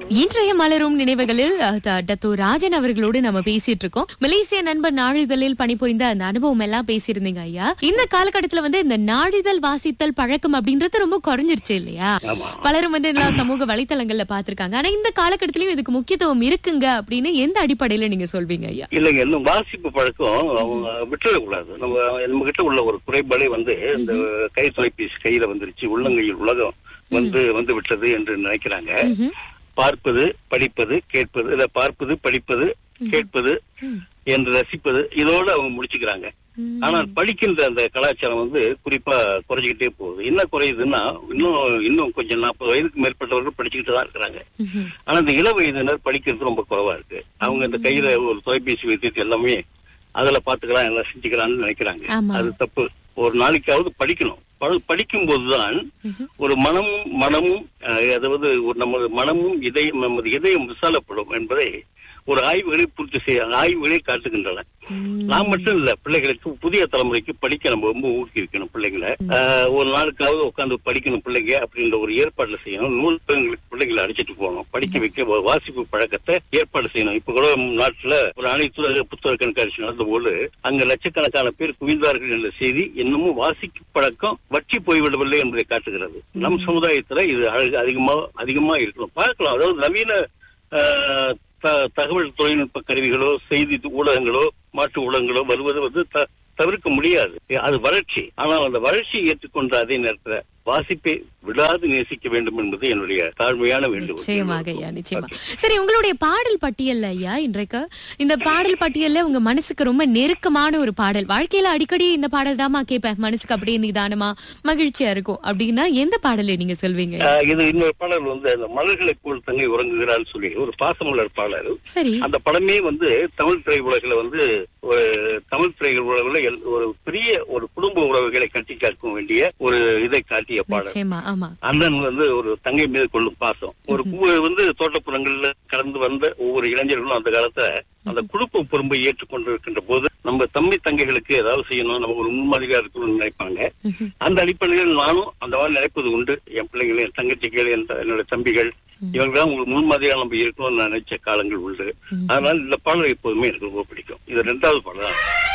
இன்றைய மலரும் நினைவுகளில் அஹ், த- டத்து ராஜன் அவர்களோடு நம்ம பேசிட்டு இருக்கோம் மலேசிய நண்பர் நாளிதழில் பணிபுரிந்த அந்த அனுபவம் எல்லாம் பேசியிருந்தீங்க ஐயா இந்த காலகட்டத்துல வந்து இந்த நாளிதழ் வாசித்தல் பழக்கம் அப்படின்றது ரொம்ப குறைஞ்சிருச்சு இல்லையா ஆமா பலரும் வந்து எல்லாம் சமூக வலைத்தளங்கள்ல பாத்திருக்காங்க ஆனா இந்த காலகட்டத்திலயும் இதுக்கு முக்கியத்துவம் இருக்குங்க அப்படின்னு எந்த அடிப்படையில நீங்க சொல்வீங்க ஐயா இல்லைங்க இன்னும் வாசிப்பு பழக்கம் அவங்க விட்டுறக்கூடாது நம்ம நம்ம கிட்ட உள்ள ஒரு குறைபாடே வந்து இந்த கை தொலைபேசி கையில வந்துருச்சு உள்ளங்கையில் உலகம் வந்து வந்து விட்டது என்று நினைக்கிறாங்க ம்ஹும். பார்ப்பது படிப்பது கேட்பது இல்ல பார்ப்பது படிப்பது கேட்பது ம். என்று ரசிப்பது இதோட அவங்க முடிச்சுக்கிறாங்க ம். ஆனால் படிக்கின்ற அந்த கலாச்சாரம் வந்து குறிப்பா குறைஞ்சிக்கிட்டே போகுது என்ன குறையுதுன்னா இன்னும் இன்னும் கொஞ்சம் நாற்பது வயதுக்கு மேற்பட்டவர்கள் படிச்சுக்கிட்டு தான் இருக்கிறாங்க ம்ஹும். ஆனா இந்த இள வயதினர் படிக்கிறது ரொம்ப குறைவா இருக்கு அவங்க இந்த கையில ஒரு தொலைபேசி வைத்துட்டு எல்லாமே அதுல பாத்துக்கலாம் எல்லாம் செஞ்சுக்கலாம்னு நினைக்கிறாங்க ஆமா. அது தப்பு ஒரு நாளைக்காவது படிக்கணும் படி- படிக்கும் போதுதான் ம்ஹும். ஒரு மனமும் மனமும் அஹ், அதாவது ஒரு நமது மனமும் இதயம் நமது இதயம் விசாலப்படும் என்பதை ஒரு ஆய்வுகளை பூர்த்தி செய்ய ஆய்வுகளை காட்டுகின்றன ம். நான் மட்டும் இல்ல பிள்ளைகளுக்கு புதிய தலைமுறைக்கு படிக்க நம்ம ரொம்ப ஊக்குவிக்கணும் பிள்ளைங்களை ஆஹ், ஒரு நாளுக்காவது உட்கார்ந்து படிக்கணும் பிள்ளைங்க அப்படின்ற ஒரு ஏற்பாடுல செய்யணும் நூலகங்களுக்கு பிள்ளைங்களை அடிச்சிட்டு போகணும் படிக்க வைக்க ஒரு வாசிப்பு பழக்கத்தை ஏற்பாடு செய்யணும் இப்ப கூட நாட்டுல ஒரு அனைத்து புத்தக கண்காட்சி நடந்த போது அங்க லட்சக்கணக்கான பேர் குவிந்தார்கள் என்ற செய்தி இன்னமும் வாசிக்கும் பழக்கம் வற்றி போய்விடவில்லை என்பதை காட்டுகிறது நம் சமுதாயத்துல இது அழகு- அதிகமா அதிகமா இருக்கணும் பார்க்கலாம் அதாவது நவீன ஆஹ், த- தகவல் தொழில்நுட்ப கருவிகளோ செய்தி ஊடகங்களோ மாற்று ஊடகங்களோ வருவது வந்து த- தவிர்க்க முடியாது அது வளர்ச்சி ஆனால் அந்த வளர்ச்சியை ஏற்றுக்கொண்ட அதே நேரத்துல வாசிப்பை விடாது நேசிக்க வேண்டும் என்பது என்னுடைய தாழ்மையான வேண்டுகோள் நிச்சயமாக ஐயா நிச்சயமா சரி உங்களுடைய பாடல் பட்டியல்ல ஐயா இன்றைக்கு இந்த பாடல் பட்டியல்ல உங்க மனசுக்கு ரொம்ப நெருக்கமான ஒரு பாடல் வாழ்க்கையில அடிக்கடி இந்த பாடல் தாமா கேட்பேன் மனசுக்கு அப்படியே நிதானமா மகிழ்ச்சியா இருக்கும் அப்படின்னா எந்த பாடலை நீங்க சொல்வீங்க ஆஹ் இது இன்னொரு பாடல் வந்து அந்த மலர்களை போல் தங்கை உறங்குகிறான்னு சொல்லி ஒரு பாசமலர் பாடல் சரி அந்த படமே வந்து தமிழ் திரையுலகில வந்து ஒரு தமிழ் திரையுலகில் எல்- ஒரு பெரிய ஒரு குடும்ப உறவுகளை கட்டி காக்க வேண்டிய ஒரு இதை காட்டிய பாடல் நிச்சயமா ஆமா அண்ணன் வந்து ஒரு தங்கை மீது கொள்ளும் பாசம் ஒரு பூ வந்து தோட்டப்புறங்கள்ல கடந்து வந்த ஒவ்வொரு இளைஞர்களும் அந்த காலத்துல அந்த குடும்ப பொறுப்பை ஏற்றுக்கொண்டு இருக்கின்ற போது நம்ம தம்பி தங்கைகளுக்கு ஏதாவது செய்யணும் நம்ம ஒரு முன்மாதிரியா இருக்கணும்னு நினைப்பாங்க ம்ஹும். அந்த அடிப்படையில் நானும் அந்த மாதிரி நினைப்பது உண்டு என் பிள்ளைகள் என் தங்கச்சிகள் என் த- என்னோட தம்பிகள் இவங்கெல்லாம் உங்களுக்கு முன்மாதிரியா நம்ம இருக்கணும்னு நினைச்ச காலங்கள் உண்டு அதனால இந்த பாடல் எப்போதுமே எனக்கு ரொம்ப பிடிக்கும் இது ரெண்டாவது பாடல் தான்